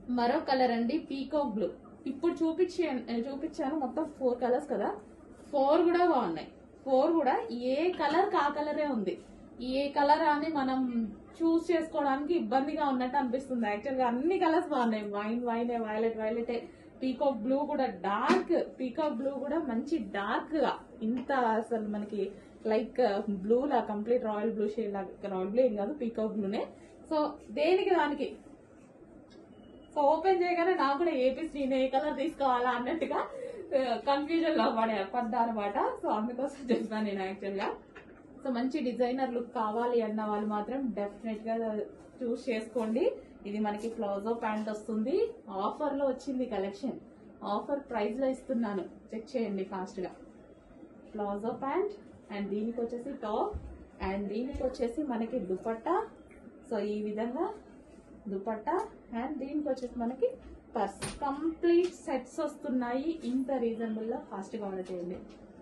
మరో కలర్ అండి peacock blue ఇప్పుడు చూపించే చూపించాను మొత్తం ఫోర్ కలర్స్ కదా ఫోర్ కూడా బాగున్నాయి ఫోర్ కూడా ఏ కలర్ కా కలరే ఉంది ఏ కలర్ అని మనం చూస్ చేసుకోవడానికి ఇబ్బందిగా ఉన్నట్టు అనిపిస్తుంది యాక్చువల్ గా అన్ని కలర్స్ బాగున్నాయి wine wine violet violet peacock blue కూడా డార్క్ పీకాక్ బ్లూ కూడా మంచి డార్క్ గా ఇంత అసలు మనకి లైక్ బ్లూ లా కంప్లీట్ రాయల్ బ్లూ షేడ్ లాగా రాయల్ బ్లూ ఏం కాదు పీకాక్ బ్లూనే సో దేనికి దానికి సో ఓపెన్ చేయగానే నాకు కూడా ఏపీస్ నేను ఏ కలర్ తీసుకోవాలా అన్నట్టుగా కన్ఫ్యూజన్ లో పడే పడ్డా అనమాట సో అందుకోసం చెప్పాను నేను యాక్చువల్ గా సో మంచి డిజైనర్ లుక్ కావాలి అన్న వాళ్ళు మాత్రం డెఫినెట్ గా చూస్ చేసుకోండి ఇది మనకి ప్లాజో ప్యాంట్ వస్తుంది ఆఫర్ లో వచ్చింది కలెక్షన్ ఆఫర్ ప్రైస్ లో ఇస్తున్నాను చెక్ చేయండి ఫాస్ట్ గా ప్లాజో ప్యాంట్ అండ్ దీనికి వచ్చేసి టాప్ అండ్ దీనికి వచ్చేసి మనకి దుపట్టా సో ఈ విధంగా దుపట్టా అండ్ దీనికి వచ్చేసి మనకి పర్స్ కంప్లీట్ సెట్స్ వస్తున్నాయి ఇంత రీజనబుల్ లో ఫాస్ట్ గా ఆర్డర్ చేయండి